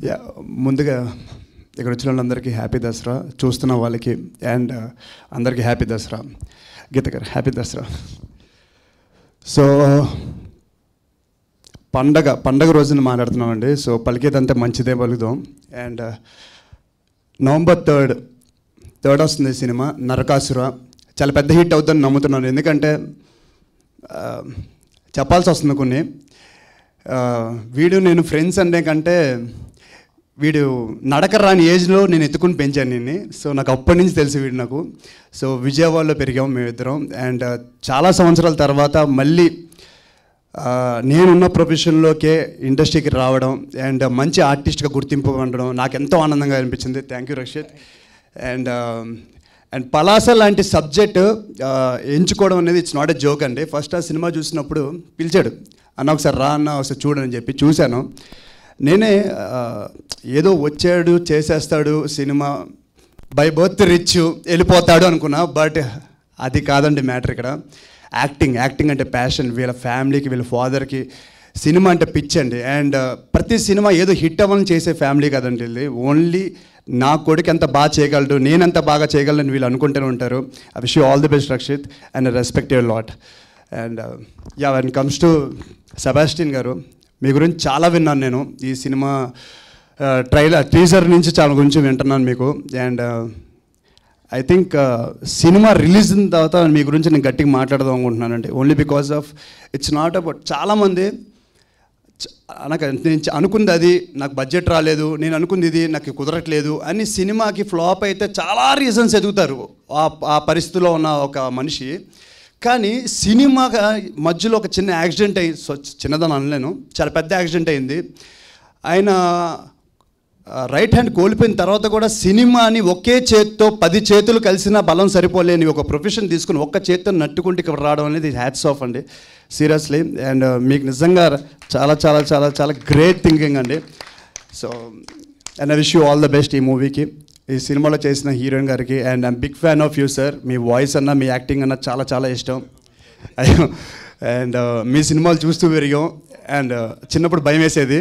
yeah ముందుగా ఇక్కడ వచ్చిన వాళ్ళందరికీ హ్యాపీ దసరా చూస్తున్న వాళ్ళకి అండ్ అందరికీ హ్యాపీ దసరా గీత గారు హ్యాపీ దసరా సో పండగ పండగ రోజున మాట్లాడుతున్నామండి సో పలికేదంతా మంచిదే పలుకుదాం అండ్ నవంబర్ థర్డ్ థర్డ్ వస్తుంది సినిమా నరకాసుర చాలా పెద్ద హిట్ అవుతుందని నమ్ముతున్నాను ఎందుకంటే ఆ, చెప్పాల్సి వస్తుంది కొన్ని ఆ, వీడు నేను ఫ్రెండ్స్ అనే కంటే వీడు నడక రాని ఏజ్లో నేను ఎత్తుకుని పెంచాను నిన్ను సో నాకు అప్పటి నుంచి తెలుసు వీడు నాకు సో విజయవాడలో పెరిగాం మేమిద్దరం అండ్ చాలా సంవత్సరాల తర్వాత మళ్ళీ ఆ, నేనున్న ప్రొఫెషన్లోకే ఇండస్ట్రీకి రావడం అండ్ మంచి ఆర్టిస్ట్గా గుర్తింపు పొందడం నాకు ఎంతో ఆనందంగా అనిపించింది thank you Rakshit and and Palasa లాంటి సబ్జెక్ట్ ఎంచుకోవడం అనేది ఇట్స్ నాట్ ఎ జోక్ అండి ఫస్ట్ ఆ సినిమా చూసినప్పుడు పిలిచాడు అన్న ఒకసారి రా అన్న ఒకసారి చూడని చెప్పి చూశాను నేనే ఆ, ఏదో వచ్చాడు చేసేస్తాడు సినిమా బై బర్త్ రిచ్ వెళ్ళిపోతాడు అనుకున్నా బట్ అది కాదండి మ్యాటర్ ఇక్కడ యాక్టింగ్ యాక్టింగ్ అంటే ప్యాషన్ వీళ్ళ ఫ్యామిలీకి వీళ్ళ ఫాదర్కి సినిమా అంటే పిచ్ అండి అండ్ ప్రతి సినిమా ఏదో హిట్ అవ్వాలని చేసే ఫ్యామిలీ కదండి ఇది ఓన్లీ నా కొడుకు ఎంత బాగా చేయగలడు నేను ఎంత బాగా చేయగలను వీళ్ళు అనుకుంటూనే ఉంటారు I wish you all the best Rakshit and respect your lot and ya when comes to Sebastian garu మీ గురించి చాలా విన్నాను నేను ఈ సినిమా ట్రైలర్ టీజర్ నుంచి చాలా గురించి వింటున్నాను మీకు and I think cinema release అయిన తర్వాత మీ గురించి నేను గట్టిగా మాట్లాడదాం అనుకుంటున్నానండి only because of it's not about చాలామంది చ- నాకు నేను చ- అనుకుంది అది నాకు బడ్జెట్ రాలేదు నేను అనుకుంది ఇది నాకు కుదరట్లేదు అని సినిమాకి ఫ్లాప్ అయితే చాలా రీజన్స్ ఎదుగుతారు ఆ ఆ పరిస్థితిలో ఉన్న ఒక మనిషి కానీ సినిమా మధ్యలో ఒక చిన్న యాక్సిడెంట్ అయ్యి సో చిన్నదని అనలేను చాలా పెద్ద యాక్సిడెంట్ అయింది ఆయన రైట్ హ్యాండ్ కోల్పోయిన తర్వాత కూడా సినిమాని ఒకే చేత్తో పది చేతులు కలిసిన బలం సరిపోలేని ఒక ప్రొఫెషన్ తీసుకుని ఒక్క చేత్తో నట్టుకుంటే ఇక్కడ రావడం అనేది హ్యాట్స్ ఆఫ్ అండి సీరియస్లీ అండ్ మీకు నిజంగా చాలా చాలా చాలా చాలా గ్రేట్ థింకింగ్ అండి so and I wish you all the best ఈ మూవీకి ఈ సినిమాలో చేసిన హీరోయిన్ గారికి and I'm big fan of you sir మీ వాయిస్ అన్న మీ యాక్టింగ్ అన్న చాలా చాలా ఇష్టం అయ్యో అండ్ మీ సినిమాలు చూస్తూ పెరిగాం అండ్ చిన్నప్పుడు భయం వేసేది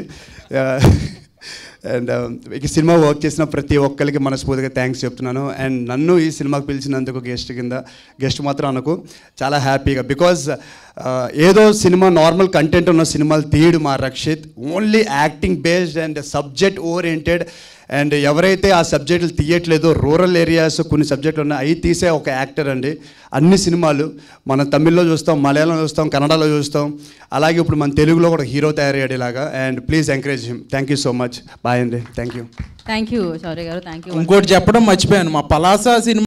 అండ్ ఈ సినిమా వర్క్ చేసిన ప్రతి ఒక్కరికి మనస్ఫూర్తిగా థ్యాంక్స్ చెప్తున్నాను అండ్ నన్ను ఈ సినిమాకి పిలిచినందుకు గెస్ట్ కింద గెస్ట్ మాత్రం అనకు చాలా హ్యాపీగా బికాజ్ ఏదో సినిమా నార్మల్ కంటెంట్ ఉన్న సినిమాలు తీయడు మా Rakshit only acting based and subject oriented and ఎవరైతే ఆ సబ్జెక్టులు తీయట్లేదో రూరల్ ఏరియాస్ కొన్ని సబ్జెక్టులు ఉన్నాయి అవి తీసే ఒక యాక్టర్ అండి అన్ని సినిమాలు మనం తమిళ్లో చూస్తాం మలయాళంలో చూస్తాం కన్నడలో చూస్తాం అలాగే ఇప్పుడు మన తెలుగులో కూడా హీరో తయారయ్యాడు ఇలాగా and please encourage him thank you so much bye అండి thank you thank you Shaurya garu thank you ఇంకోటి చెప్పడం మర్చిపోయాను మా పలాస సినిమా